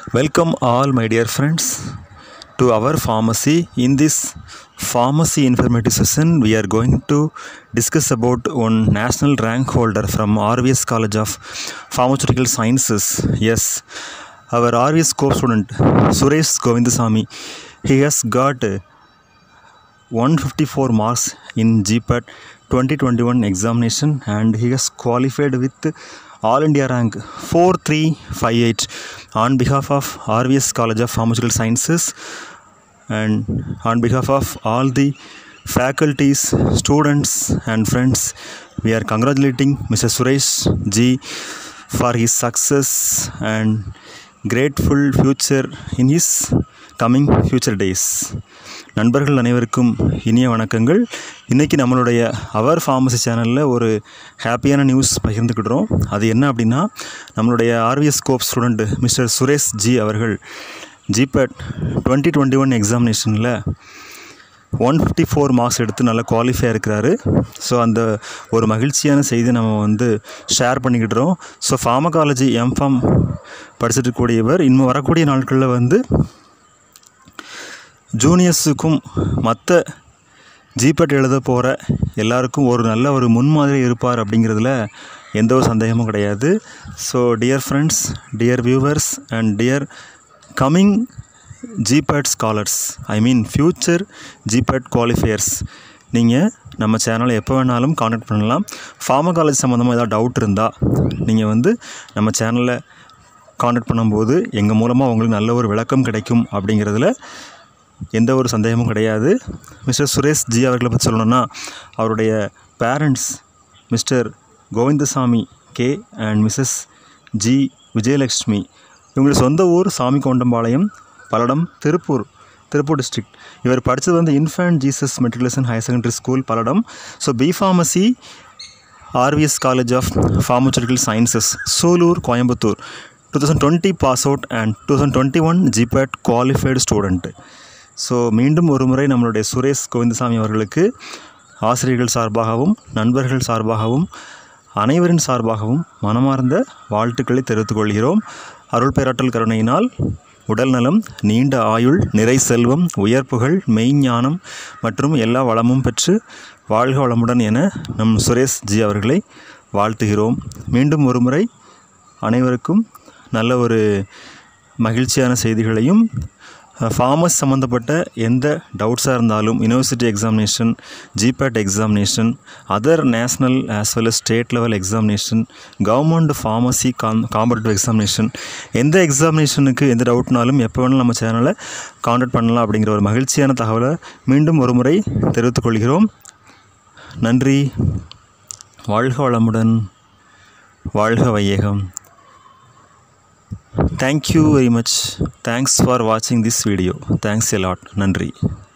Welcome all my dear friends to our pharmacy. In this pharmacy informative session, we are going to discuss about one national rank holder from RVS College of Pharmaceutical Sciences. Yes, our RVS co-student Suresh Govindasamy. He has got 154 marks in GPAT 2021 examination and he has qualified with all India rank 4358 on behalf of RVS College of Pharmaceutical Sciences and on behalf of all the faculties, students and friends we are congratulating Mr. Suresh G for his success and grateful future in his coming future days நண்பர்கள் அனைவருக்கும் இனிய வணக்கங்கள் இன்றைக்கி நம்மளுடைய அவர் pharmacy சேனலில் ஒரு ஹாப்பியான news பகிர்ந்துக்கிடுறோம் அது என்ன அப்படின்னா நம்மளுடைய RVS scope student Mr Suresh ji அவர்கள் ஜிபேட் டுவெண்ட்டி டுவெண்ட்டி ஒன் எக்ஸாமினேஷனில் ஒன் ஃபிஃப்டி ஃபோர் மார்க்ஸ் எடுத்து நல்லா குவாலிஃபை இருக்கிறாரு ஸோ அந்த ஒரு மகிழ்ச்சியான செய்தி நம்ம வந்து ஷேர் பண்ணிக்கிட்டுறோம் ஸோ ஃபார்மகாலஜி எம்ஃபார்ம் படிச்சுட்டு இருக்கக்கூடியவர் இன்னும் வரக்கூடிய நாட்களில் வந்து ஜூனியர்ஸுக்கும் மற்ற ஜிபெட் எழுத போகிற எல்லாருக்கும் ஒரு நல்ல ஒரு முன்மாதிரி இருப்பார் அப்படிங்கிறதுல எந்த ஒரு சந்தேகமும் கிடையாது so dear friends dear viewers and dear coming GPAT scholars I mean future GPAT qualifiers நீங்கள் நம்ம சேனலை எப்போ வேணாலும் காண்டாக்ட் பண்ணலாம் ஃபார்மகாலஜி சம்மந்தமாக ஏதாவது டவுட் இருந்தால் நீங்கள் வந்து நம்ம சேனலில் காண்டாக்ட் பண்ணும்போது எங்கள் மூலமாக உங்களுக்கு நல்ல ஒரு விளக்கம் கிடைக்கும் அப்படிங்கிறதுல எந்த ஒரு சந்தேகமும் கிடையாது மிஸ்டர் சுரேஷ் ஜி அவர்களை பற்றி சொல்லணும்னா அவருடைய parents Mr Govindasamy K and Mrs G Vijayalakshmi இவங்களுடைய சொந்த ஊர் சாமி கொண்டம்பாளையம் பல்லடம் திருப்பூர் திருப்பூர் டிஸ்ட்ரிக்ட் இவர் படித்தது வந்து infant Jesus matriculation higher secondary school Palladam so B pharmacy RVS college of pharmaceutical sciences Sulur Coimbatore two thousand twenty pass out and two thousand twenty one GPAT qualified student so மீண்டும் ஒரு முறை நம்மளுடைய சுரேஷ் கோவிந்தசாமி அவர்களுக்கு ஆசிரியர்கள் சார்பாகவும் நண்பர்கள் சார்பாகவும் அனைவரின் சார்பாகவும் மனமார்ந்த வாழ்த்துக்களை தெரிவித்துக் கொள்கிறோம் அருள் பேராற்றல் கருணையினால் உடல் நலம் நீண்ட ஆயுள் நிறை செல்வம் உயர்ப்புகள் மெய்ஞானம் மற்றும் எல்லா வளமும் பெற்று வாழ்க வளமுடன் என நம் சுரேஷ் ஜி அவர்களை வாழ்த்துகிறோம் மீண்டும் ஒரு முறை அனைவருக்கும் நல்ல ஒரு மகிழ்ச்சியான செய்திகளையும் ஃபார்மஸ் சம்மந்தப்பட்ட எந்த டவுட்ஸாக இருந்தாலும் university examination GPAT examination other national as well as state level examination government pharmacy com competitive examination எந்த எக்ஸாமினேஷனுக்கு எந்த டவுட்னாலும் எப்போ வேணாலும் நம்ம சேனலை காண்டாக்ட் பண்ணலாம் அப்படிங்கிற ஒரு மகிழ்ச்சியான தகவலை மீண்டும் ஒரு முறை தெரிவித்துக் கொள்கிறோம் நன்றி வாழ்க வளமுடன் வாழ்க வையகம் thank you very much thanks for watching this video thanks a lot நன்றி